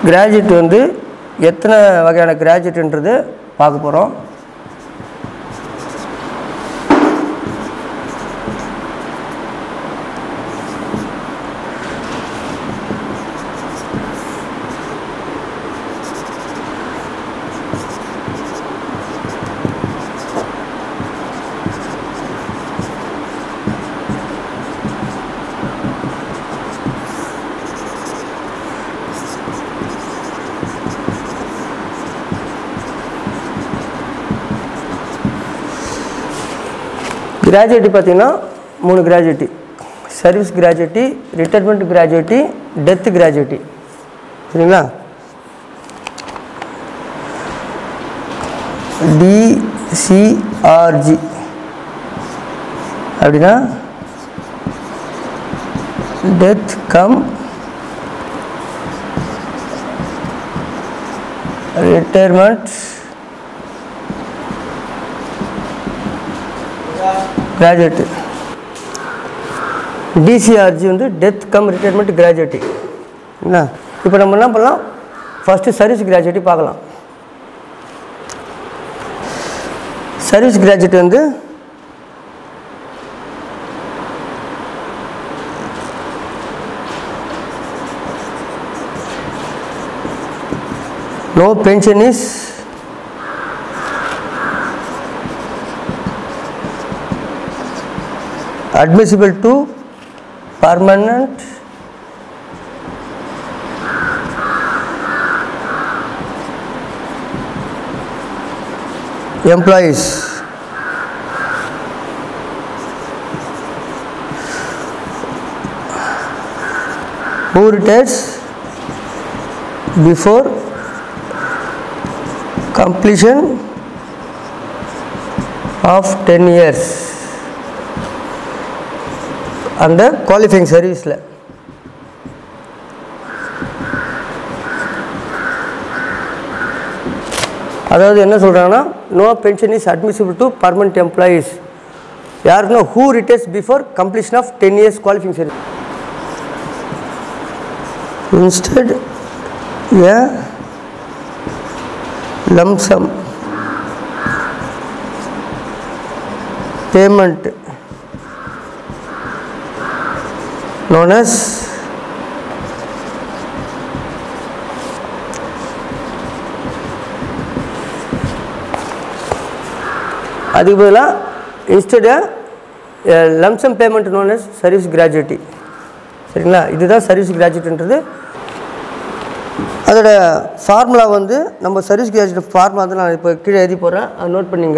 Graduate வந்து எத்தனை வகையான கிராஜுவேட்ன்றது பார்க்க போகிறோம் கிராஜுவேட்டி பார்த்தீங்கன்னா மூணு gratuity service gratuity retirement gratuity death gratuity சரிங்களா டிசிஆர்ஜி அப்படின்னா death cum retirement gratuity DCRG வந்து டெத் கம் ரிட்டைர்மெண்ட் கிராஜுவேட்டி என்ன இப்போ நம்ம என்ன பண்ணலாம் ஃபஸ்ட்டு சர்வீஸ் கிராஜுவேட்டி பார்க்கலாம் சர்வீஸ் கிராஜுவேட் வந்து no pension is admissible to permanent employees who retires before completion of 10 years அந்த குவாலிஃபைங் சர்வீஸில் அதாவது என்ன சொல்கிறாங்கன்னா no pension is admissible to permanent employees யாருக்குன்னா who retires before completion of ten years qualifying service instead a lump sum payment known as அதுக்கு பதிலாக instead lump sum payment known as service gratuity சரிங்களா இதுதான் service கிராஜுவேட்ன்றது அதோட formula வந்து நம்ம service graduate formula வந்து நான் இப்போ கீழே எழுதி போடுறேன் அதை நோட் பண்ணிங்க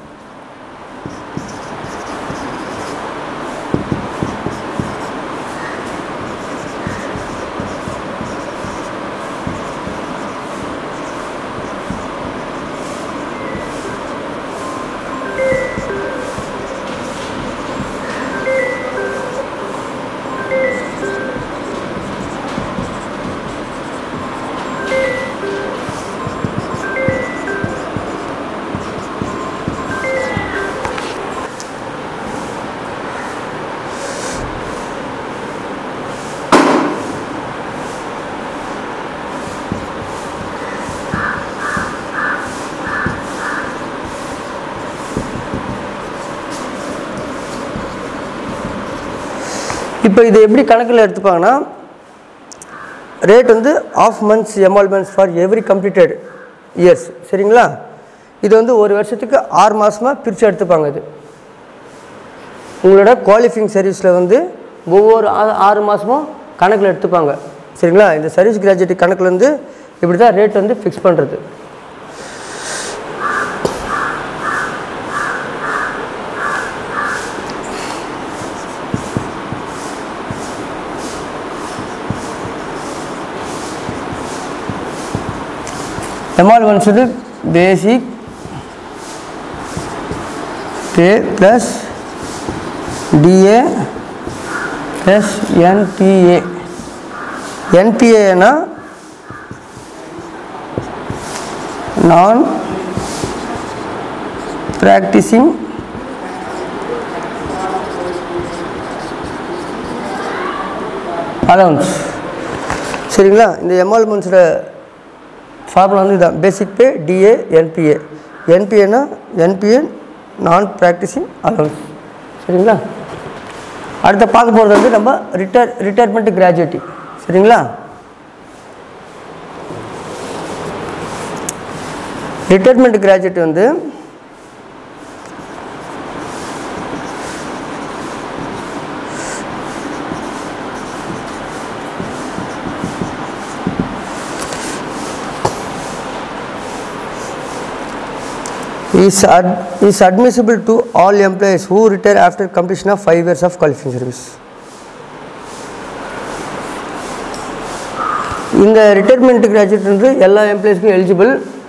இப்போ இது எப்படி கணக்கில் எடுத்துப்பாங்கன்னா ரேட் வந்து of months emoluments for every completed years சரிங்களா இது வந்து ஒரு வருஷத்துக்கு ஆறு மாதமாக பிரித்து எடுத்துப்பாங்க இது உங்களோட குவாலிஃபைங் சர்வீஸில் வந்து ஒவ்வொரு ஆ- ஆறு மாதமும் கணக்கில் எடுத்துப்பாங்க சரிங்களா இந்த சர்வீஸ் கிராஜுவேட் கணக்கில் வந்து இப்படி தான் ரேட் வந்து ஃபிக்ஸ் பண்ணுறது எமால்மெண்ட்ஸ் வந்து basic pay plus DA plus NPA என்பிஏனா நான் ப்ராக்டிசிங் அலவன்ஸ் சரிங்களா இந்த எமால்மெண்ட்ஸோட ஃபார்முலா வந்து இதான் பேசிக் பே டிஏ என்பிஏ என்பிஏனா என்பிஏ நான் ப்ராக்டிஸிங் அலவன்ஸ் சரிங்களா அடுத்த பார்க்க போகிறது வந்து நம்ம ரிட்டையர் ரிட்டையர்மெண்ட் கிராஜுவேட்டி சரிங்களா ரிட்டையர்மெண்ட் கிராஜுவேட் வந்து is, ad, is admissible to all employees who retire after completion of 5 years of qualifying service. இந்த ரிட்டைர்மெண்ட் கிராஜுவேட் வந்து எல்லா எம்ப்ளாயிஸ்க்கும் எலிஜிபிள்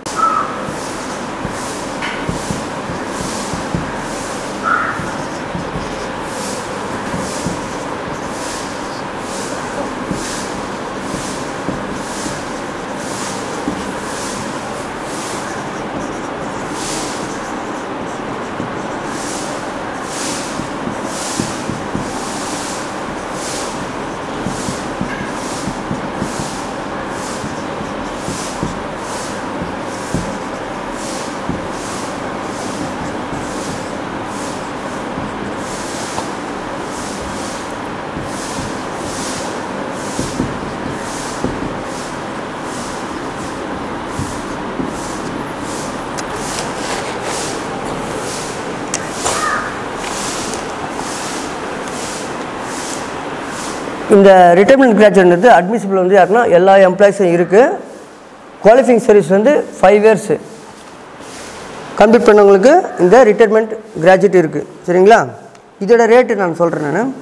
இந்த ரிட்டைர்மெண்ட் கிராஜுவேட் வந்து அட்மிசிபிள் வந்து யாருன்னா எல்லா எம்ப்ளாயிஸும் இருக்குது குவாலிஃபைங் சர்வீஸ் வந்து ஃபைவ் இயர்ஸு கம்ப்ளீட் பண்ணவங்களுக்கு இந்த ரிட்டைர்மெண்ட் கிராஜுவேட் இருக்குது சரிங்களா இதோட ரேட்டு நான் சொல்கிறேன் நான்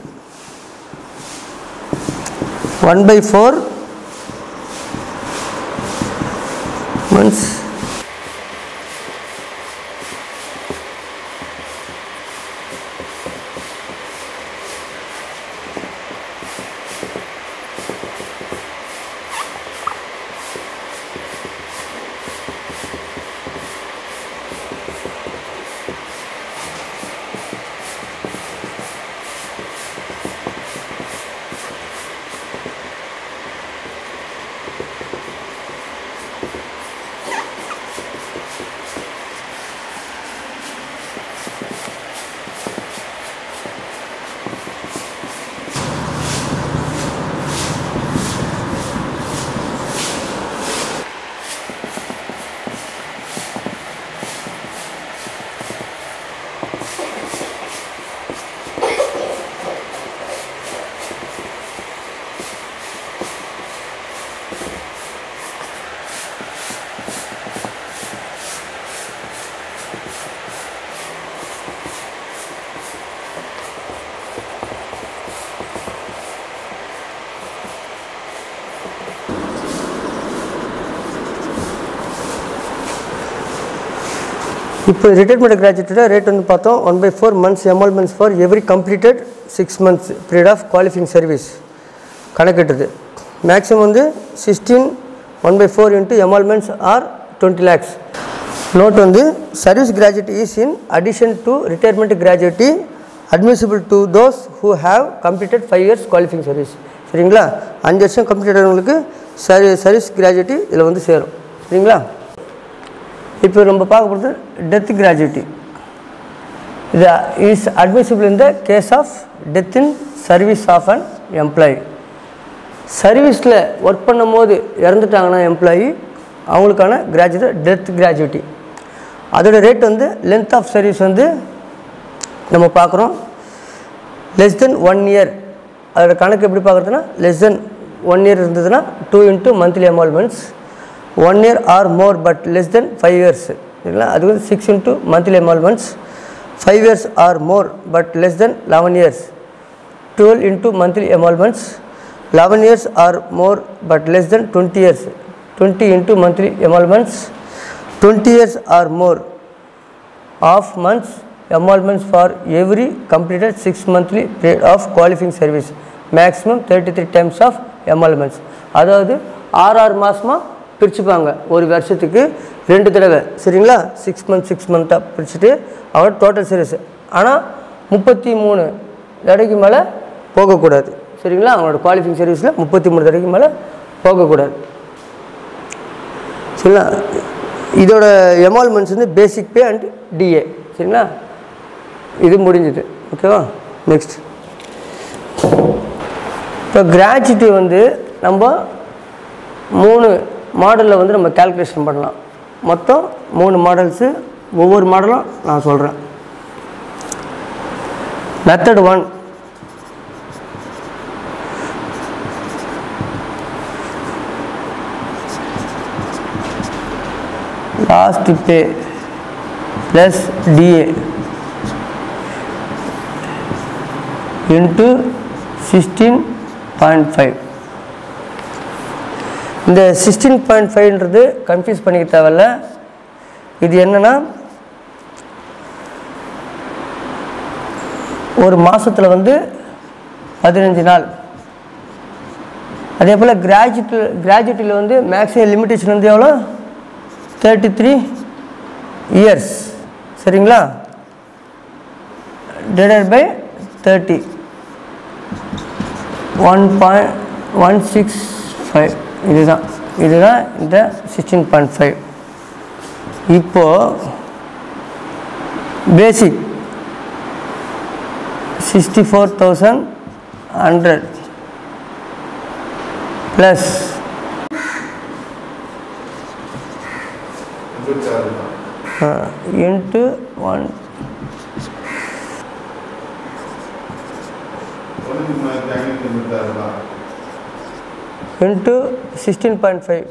ஒன் பை ஃபோர் மந்த்ஸ் இப்போ ரிட்டைர்மெண்ட் கிராஜுவேட்டோட ரேட் வந்து பார்த்தோம் one by four months emoluments for every completed six months period of qualifying service கணக்கிட்டது மேக்ஸிமம் வந்து sixteen one by four into emoluments or twenty lakhs note வந்து service gratuity is in addition to retirement gratuity admissible to those who have completed five years qualifying service சரிங்களா அஞ்சு வருஷம் complete ஆனவங்களுக்கு சரி service gratuity இதில் வந்து சேரும் சரிங்களா இப்போ நம்ம பார்க்க போகிறது டெத் கிராஜுவிட்டி இது is admissible in the case of death in service of an employee சர்வீஸில் ஒர்க் பண்ணும்போது இறந்துட்டாங்கன்னா எம்ப்ளாயி அவங்களுக்கான கிராஜுவேட் டெத் கிராஜுவிட்டி அதோட ரேட் வந்து லென்த் ஆஃப் சர்வீஸ் வந்து நம்ம பார்க்குறோம் லெஸ் தென் ஒன் இயர் அதோட கணக்கு எப்படி பார்க்குறதுனா லெஸ் தென் ஒன் இயர் இருந்ததுன்னா two into monthly emoluments one year or more but less than five years சரிங்களா அது வந்து six into monthly emoluments five years or more but less than eleven years twelve into monthly emoluments eleven years or more but less than twenty years twenty into monthly emoluments twenty years or more of months emoluments for every completed six monthly period of qualifying service maximum thirty three times of emoluments அதாவது ஆறு ஆறு மாதமாக பிரிச்சுப்பாங்க ஒரு வருஷத்துக்கு ரெண்டு தடவை சரிங்களா six month six மந்த்தாக பிரிச்சுட்டு அவங்க டோட்டல் சர்வீஸ் ஆனால் முப்பத்தி மூணு தடவைக்கு மேலே போகக்கூடாது சரிங்களா அவங்களோட குவாலிஃபிங் சர்வீஸில் முப்பத்தி மூணு தடவைக்கு மேலே போகக்கூடாது சரிங்களா இதோட எமால்மெண்ட்ஸ் வந்து பேசிக் பே அண்ட் டிஏ சரிங்களா இது முடிஞ்சுது ஓகேவா நெக்ஸ்ட் இப்போ கிராஜுவிட்டி வந்து நம்ம மூணு மாடலில் வந்து நம்ம கால்குலேஷன் பண்ணலாம் மொத்தம் மூணு மாடல்ஸு ஒவ்வொரு மாடலும் நான் சொல்கிறேன் method one last pay plus DA into sixteen point five இந்த சிக்ஸ்டீன் பாயிண்ட் ஃபைவ்ன்றது கன்ஃபியூஸ் பண்ணிக்க தேவையில்ல இது என்னென்னா ஒரு மாதத்தில் வந்து பதினஞ்சு நாள் அதே போல் கிராஜுவேட் கிராஜுவேட்டில் வந்து மேக்ஸிமம் லிமிட்டேஷன் வந்து எவ்வளோ தேர்ட்டி த்ரீ இயர்ஸ் சரிங்களா divide by thirty one point one six five இதுதான் இதுதான் இந்த சிக்ஸ்டீன் பாயிண்ட் ஃபைவ் இப்போது basic sixty four thousand hundred plus into one தொண்ணூற்றி மூணாயிரத்தி ஐநூற்றி எண்பத்தாறு ரூபா இன்ட்டு சிக்ஸ்டீன் பாயிண்ட் ஃபைவ்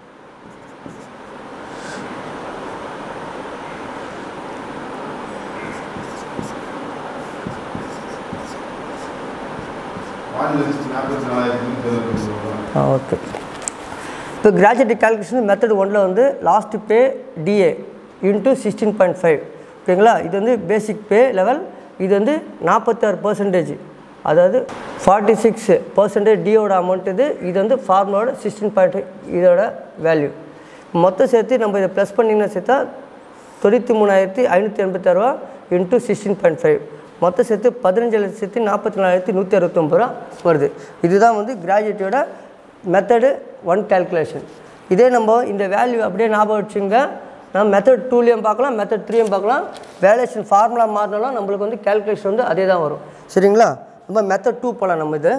பாஞ்சு லட்சத்தி நாற்பத்தி நாலாயிரத்தி நூற்றி எழுபத்தி ரூபா ஆ ஓகே இப்போ கிராஜுவேட் கால்குலேஷன் மெத்தட் ஒன்றில் வந்து last pay DA into sixteen point five ஓகேங்களா இது வந்து பேசிக் பே லெவல் இது வந்து நாற்பத்தாறு பர்சன்டேஜ் அதாவது ஃபார்ட்டி சிக்ஸ் பர்சன்டேஜ் டியோட அமௌண்ட் இது இது வந்து ஃபார்மோட சிக்ஸ்டீன் பாயிண்ட் இதோட வேல்யூ மொத்தம் சேர்த்து நம்ம இதை ப்ளஸ் பண்ணிங்கன்னா சேர்த்தா தொண்ணூற்றி மூணாயிரத்தி ஐநூற்றி எண்பத்தாறுரூவா இன்ட்டு சிக்ஸ்டீன் பாயிண்ட் ஃபைவ் மொத்தம் சேர்த்து பதினஞ்சு லட்சத்தி நாற்பத்தி நாலாயிரத்தி நூற்றி அறுபத்தொம்பது ரூபா வருது இதுதான் வந்து கிராஜுவேட்டோட மெத்தடு ஒன் கால்குலேஷன் இதே நம்ம இந்த வேல்யூ அப்படியே ஞாபகம் வச்சுங்க நம்ம மெத்தட் டூலையும் பார்க்கலாம் மெத்தட் த்ரீயும் பார்க்கலாம் வேல்யூஷன் ஃபார்முலா மாறினாலும் நம்மளுக்கு வந்து கால்குலேஷன் வந்து அதே தான் வரும் சரிங்களா நம்ம மெத்தட் டூ போகலாம் நம்ம இது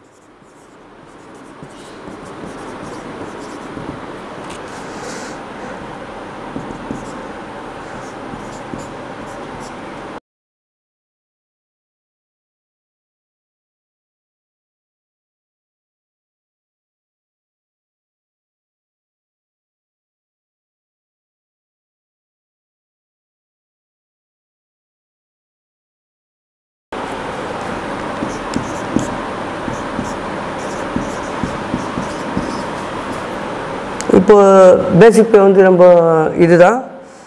இப்போ பேசிக் பே வந்து நம்ம இதுதான்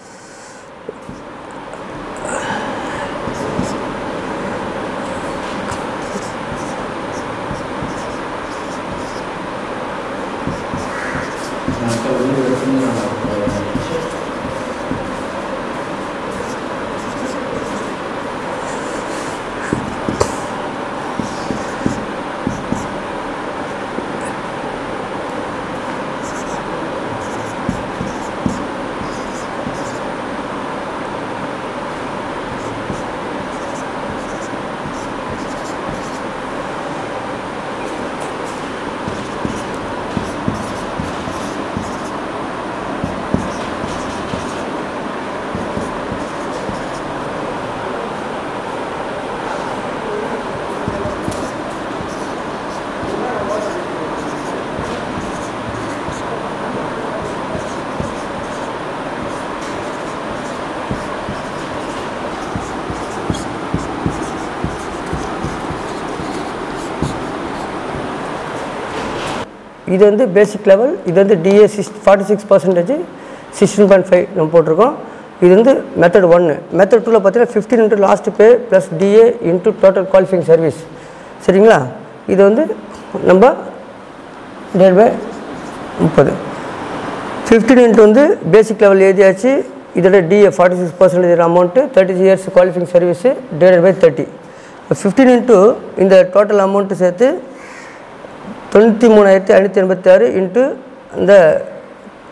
இது வந்து பேசிக் லெவல் இது வந்து DA six forty six percentage sixteen point five நம்ம போட்டிருக்கோம் இது வந்து மெத்தட் ஒன்று மெத்தட் டூவில் பார்த்தீங்கன்னா fifteen into last pay plus DA into total qualifying service சரிங்களா இது வந்து நம்ம டேட் பை முப்பது ஃபிஃப்டீன் இன்ட்டு வந்து பேசிக் லெவல் எழுதியாச்சு இதோட DA forty six percentage amount thirty years qualifying service divide by thirty fifteen into இந்த டோட்டல் அமௌண்ட்டு சேர்த்து தொண்ணூற்றி மூணாயிரத்தி ஐநூற்றி எண்பத்தி ஆறு இன்ட்டு இந்த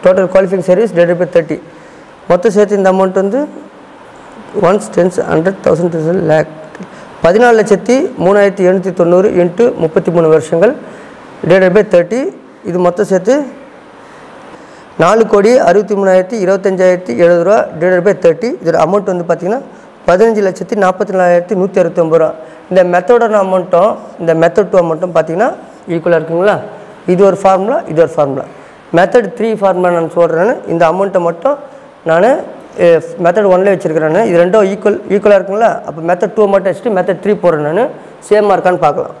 total qualifying service divide by thirty மொத்தம் சேர்த்து இந்த அமௌண்ட் வந்து ones tens hundred thousand thousand lakh பதினாலு லட்சத்தி மூணாயிரத்தி எழுநூற்றி தொண்ணூறு இன்ட்டு முப்பத்தி மூணு வருஷங்கள் டிவைட் பை தேர்ட்டி இது மொத்தம் சேர்த்து நாலு கோடி அறுபத்தி மூணாயிரத்தி இருபத்தஞ்சாயிரத்தி எழுபது ரூபா டிவைட் பை தேர்ட்டி இதோட அமௌண்ட் வந்து பார்த்திங்கன்னா பதினஞ்சு லட்சத்தி நாற்பத்தி நாலாயிரத்தி நூற்றி அறுபத்தொம்பது ரூபா இந்த மெத்தடோட அமௌண்ட்டும் இந்த மெத்தட் டூ அமௌண்ட்டும் பார்த்தீங்கன்னா ஈக்குவலாக இருக்குங்களா இது ஒரு ஃபார்முலா இது ஒரு ஃபார்முலா மெத்தட் த்ரீ ஃபார்முலா நான் சொல்கிறேன்னு இந்த அமௌண்ட்டை மட்டும் நான் மெத்தட் ஒன்லேயே வச்சுருக்கிறேன் இது ரெண்டும் ஈக்குவல் ஈக்குவலாக இருக்குங்களா அப்போ மெத்தட் டூ மட்டும் வச்சுட்டு மெத்தட் த்ரீ போடுறேன் நான் சேமாக இருக்கான்னு பார்க்கலாம்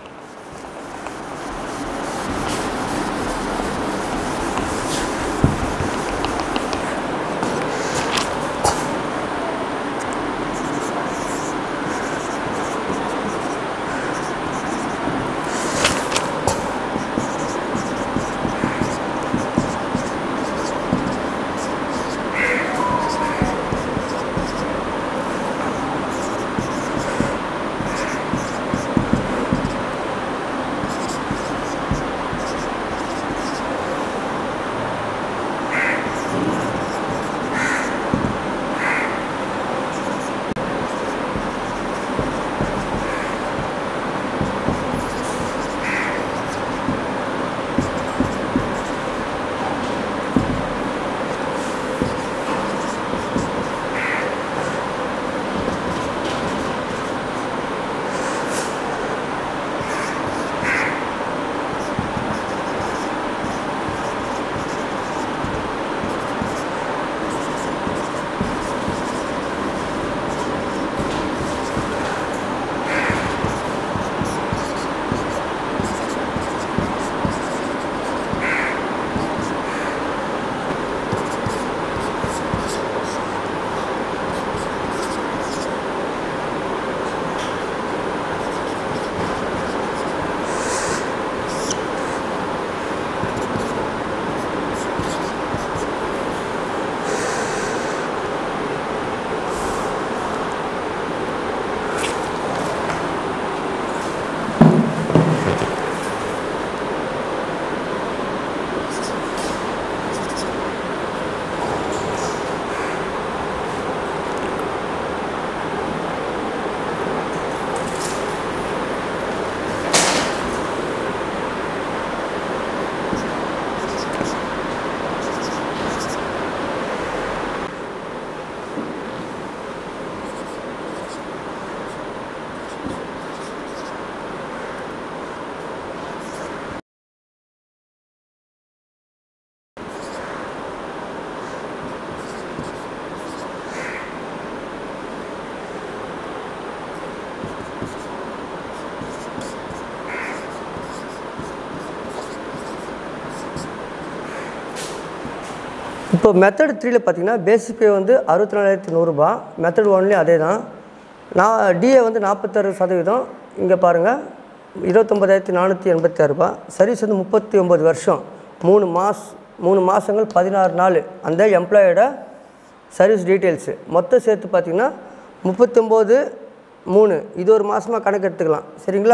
இப்போ மெத்தட் த்ரீல பார்த்தீங்கன்னா பேசிக் பே வந்து அறுபத்தி நாலாயிரத்தி நூறுரூபா மெத்தட் ஒன்லேயும் அதே தான் நான் டிஏ வந்து நாற்பத்தாறு சதவீதம் இங்கே பாருங்கள் இருபத்தொம்பதாயிரத்தி நானூற்றி எண்பத்தி ஆறு ரூபாய் சர்வீஸ் வந்து முப்பத்தி ஒம்பது வருஷம் மூணு மாஸ் மூணு மாதங்கள் பதினாறு நாள் அந்த எம்ப்ளாயோட சர்வீஸ் டீட்டெயில்ஸு மொத்தம் சேர்த்து பார்த்தீங்கன்னா முப்பத்தொம்போது மூணு இது ஒரு மாதமாக கணக்கு எடுத்துக்கலாம் சரிங்களா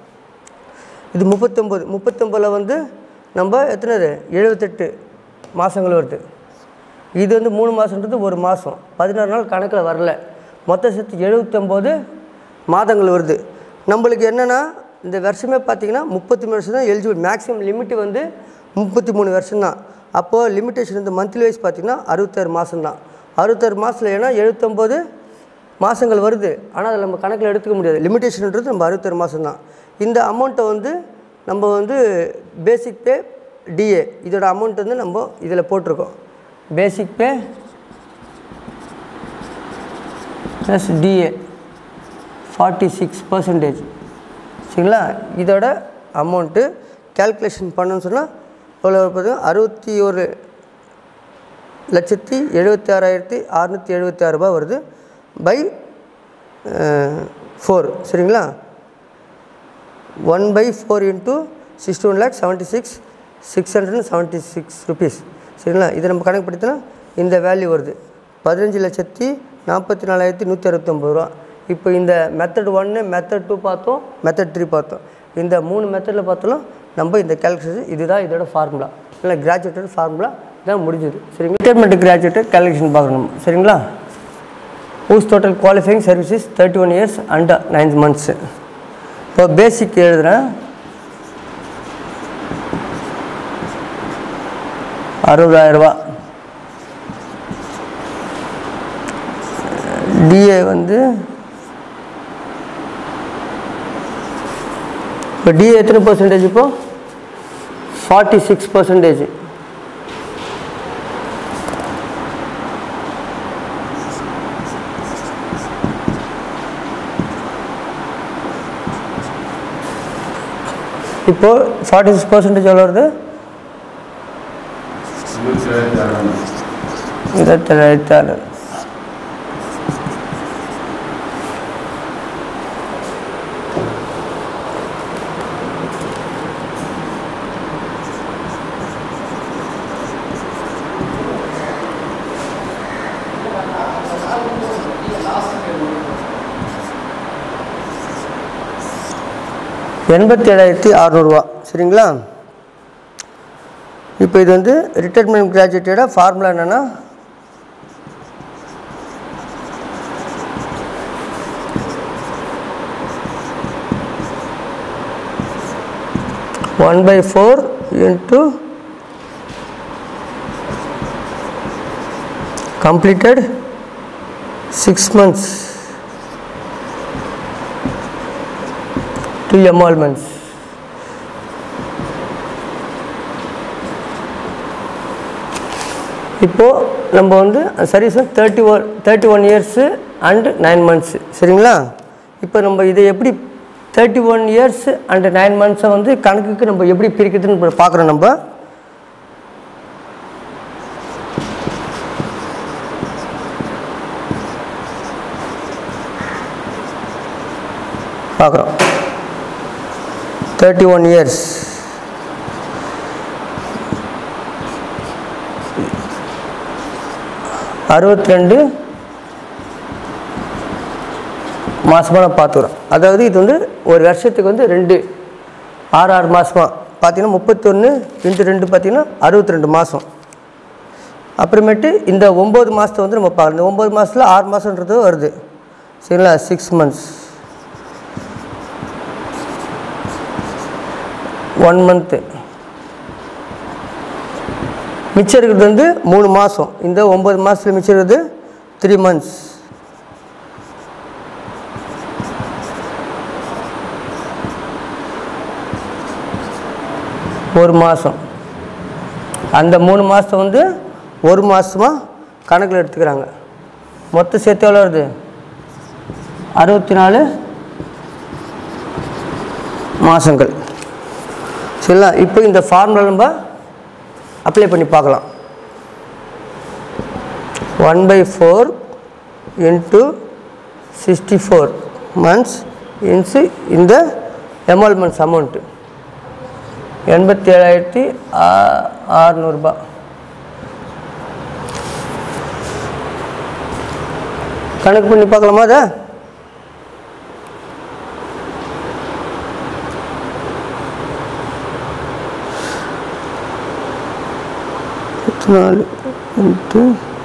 இது முப்பத்தொம்பது முப்பத்தொம்பதில் வந்து நம்ம எத்தனைது எழுபத்தெட்டு மாதங்கள் வருது இது வந்து மூணு மாதன்றது ஒரு மாதம் பதினாறு நாள் கணக்கில் வரல மொத்த சேர்த்து எழுபத்தொம்போது மாதங்கள் வருது நம்மளுக்கு என்னென்னா இந்த வருஷமே பார்த்தீங்கன்னா முப்பத்தி மூணு வருஷம் தான் எலிஜிபிள் மேக்ஸிமம் லிமிட்டு வந்து முப்பத்தி மூணு வருஷம் தான் அப்போது லிமிட்டேஷன் வந்து மந்த்லி வைஸ் பார்த்தீங்கன்னா அறுபத்தாறு மாதம் தான் அறுபத்தாறு மாதத்தில் ஏன்னா எழுபத்தொம்போது மாதங்கள் வருது ஆனால் அதில் நம்ம கணக்கில் எடுத்துக்க முடியாது லிமிட்டேஷன்ன்றது நம்ம அறுபத்தாறு மாதம் தான் இந்த அமௌண்ட்டை வந்து நம்ம வந்து பேசிக் பே டிஏ இதோட அமௌண்ட் வந்து நம்ம இதில் போட்டிருக்கோம் basic pay plus DA forty six percentage சரிங்களா இதோட அமௌண்ட்டு கேல்குலேஷன் பண்ணணும்னு சொன்னால் எவ்வளோ வருது அறுபத்தி ஒரு லட்சத்தி எழுபத்தி ஆறாயிரத்தி அறநூற்றி எழுபத்தி ஆறு ரூபாய் வருது பை ஃபோர் சரிங்களா one by four into sixty one lakh seventy six six hundred and seventy six rupees சரிங்களா இதை நம்ம கணக்கு படுத்தினா இந்த வேல்யூ வருது பதினஞ்சு லட்சத்தி நாற்பத்தி நாலாயிரத்தி நூற்றி அறுபத்தொம்பது ரூபா இப்போ இந்த மெத்தட் ஒன்று மெத்தட் டூ பார்த்தோம் மெத்தட் த்ரீ பார்த்தோம் இந்த மூணு மெத்தடில் பார்த்தாலும் நம்ம இந்த கேல்குலேஷன் இதுதான் இதோட ஃபார்முலா இல்லை கிராஜுவேட்டட் ஃபார்முலா தான் முடிஞ்சது சரிங்களா ரிட்டைர்மெண்ட் கிராஜுவேட்டு கேல்குலேஷன் பார்க்கணும் சரிங்களா whose total qualifying services thirty one years and nine months இப்போ பேசிக் எழுதுகிறேன் அறுபதாயிரரூபா டிஏ வந்து இப்போ டிஏ எத்தனை பர்சன்டேஜ் இப்போ ஃபார்ட்டி சிக்ஸ் பர்சன்டேஜ் இப்போ ஃபார்ட்டி சிக்ஸ் பர்சன்டேஜ் எவ்வளோ வருது இருபத்தி ஏழாயிரத்தி அறநூறு இருபத்தேழாயிரத்தி ஆறு எண்பத்தி ஏழாயிரத்தி அறநூறுவா சரிங்களா இப்போ இது வந்து ரிட்டைர்மெண்ட் கிராஜுவேட்டோட ஃபார்முலா என்னென்னா one by four into completed six months to emoluments இப்போது நம்ம வந்து சர்வீஸ் வந்து thirty one thirty one years and nine months சரிங்களா இப்போ நம்ம இதை எப்படி thirty one years and nine மந்த்ஸை வந்து கணக்குக்கு நம்ம எப்படி பிரிக்கிறதுன்னு இப்ப பார்க்குறோம் நம்ம பார்க்குறோம் தேர்ட்டி ஒன் இயர்ஸ் அறுபத்தி ரெண்டு மாதமாக நான் பார்த்துக்குறோம் அதாவது இது வந்து ஒரு வருஷத்துக்கு வந்து ரெண்டு ஆறு ஆறு மாதமாக பார்த்தீங்கன்னா முப்பத்தொன்று இன்ட்டு ரெண்டு பார்த்தீங்கன்னா அறுபத்தி ரெண்டு மாதம் அப்புறமேட்டு இந்த ஒம்பது மாதத்தை வந்து நம்ம பார்க்கணும் இந்த ஒம்பது மாதத்தில் ஆறு மாதன்றது வருது சரிங்களா சிக்ஸ் மந்த்ஸ் ஒன் மந்த்து மிச்சம் இருக்கிறது வந்து மூணு மாதம் இந்த ஒம்பது மாதத்தில் மிச்சம் இருக்கிறது த்ரீ மந்த்ஸ் ஒரு மாதம் அந்த மூணு மாதத்தை வந்து ஒரு மாதமாக கணக்கில் எடுத்துக்கிறாங்க மொத்தம் சேர்த்து எவ்வளோ வருது அறுபத்தி நாலு மாதங்கள் சரிங்களா இப்போ இந்த ஃபார்முலா நம்ம அப்ளை பண்ணி பார்க்கலாம் one by four into sixty four months இன்ஸு இந்த எமால்மெண்ட்ஸ் அமௌண்ட்டு எண்பத்தி ஏழாயிரத்தி ஆறுநூறுபா கணக்கு பண்ணி பார்க்கலாமா அதை நாலு இன்ட்டு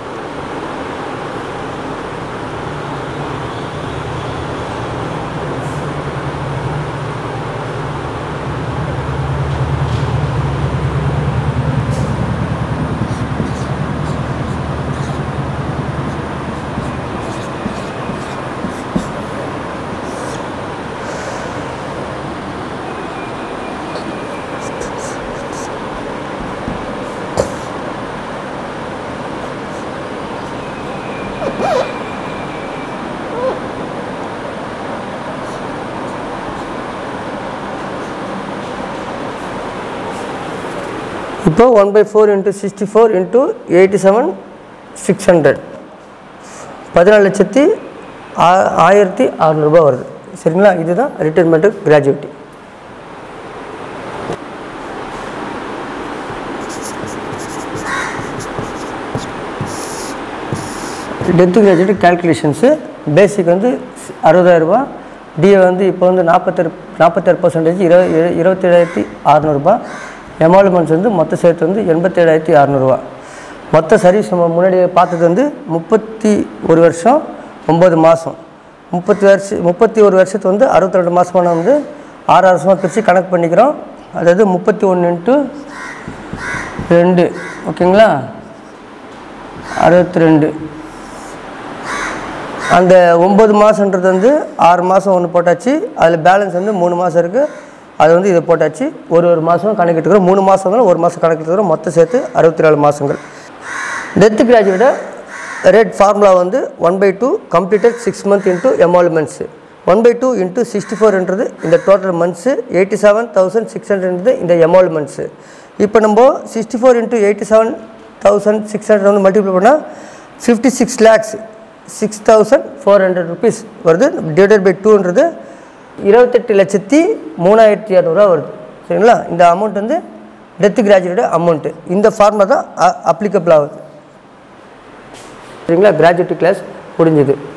இப்போ one by four into sixty four into eighty seven six hundred பதினாலு லட்சத்தி ஆ ஆயிரத்தி அறநூறுபா வருது சரிங்களா இதுதான் retirement gratuity death gratuity calculations basic வந்து அறுபதாயிரரூபா டிஏ வந்து இப்போ வந்து நாற்பத்தாறு நாற்பத்தாறு பர்சன்டேஜ் இரு இருபத்தேழாயிரத்தி அறநூறுபா எமாலுமெண்ட்ஸ் வந்து மொத்த சேர்த்து வந்து எண்பத்தேழாயிரத்தி அறநூறுபா மொத்த சர்வீஸ் நம்ம முன்னாடி பார்த்தது வந்து முப்பத்தி ஒரு வருஷம் ஒம்பது மாதம் முப்பத்தி வருஷம் முப்பத்தி ஒரு வருஷத்து வந்து அறுபத்தி ரெண்டு மாதமான வந்து ஆறு ஆறு வருஷமாக பிரித்து கணக்கு பண்ணிக்கிறோம் அதாவது முப்பத்தி ஒன்று இன்ட்டு ரெண்டு ஓகேங்களா அறுபத்தி ரெண்டு அந்த ஒம்பது மாதன்றது வந்து ஆறு மாதம் ஒன்று போட்டாச்சு அதில் பேலன்ஸ் வந்து மூணு மாதம் இருக்குது அது வந்து இதை போட்டாச்சு ஒரு ஒரு மாதம் கணக்கிட்டுக்கிறோம் மூணு மாதம் ஒரு மாதம் கணக்கிட்டுக்கிறோம் மொத்தம் சேர்த்து அறுபத்தி நாலு மாதங்கள் டெத்து கிராஜுவேட்டை ரேட் ஃபார்முலா வந்து one by two completed six month into emoluments one by two into sixty ஃபோர்ன்றது இந்த total months eighty seven thousand six ஹண்ட்ரட்ன்றது இந்த எமால்மெண்ட்ஸு இப்போ நம்ம sixty four into eighty seven thousand six hundred வந்து multiply பண்ணால் fifty six lakhs six thousand four hundred rupees வருது divided by டூன்றது இருபத்தெட்டு லட்சத்தி மூணாயிரத்தி இரநூறுவா வருது சரிங்களா இந்த அமௌண்ட் வந்து டெத்து கிராஜுவேட் அமௌண்ட்டு இந்த ஃபார்முலா தான் அப்ளிகபிள் ஆகுது சரிங்களா கிராஜுவேட் கிளாஸ் முடிஞ்சுது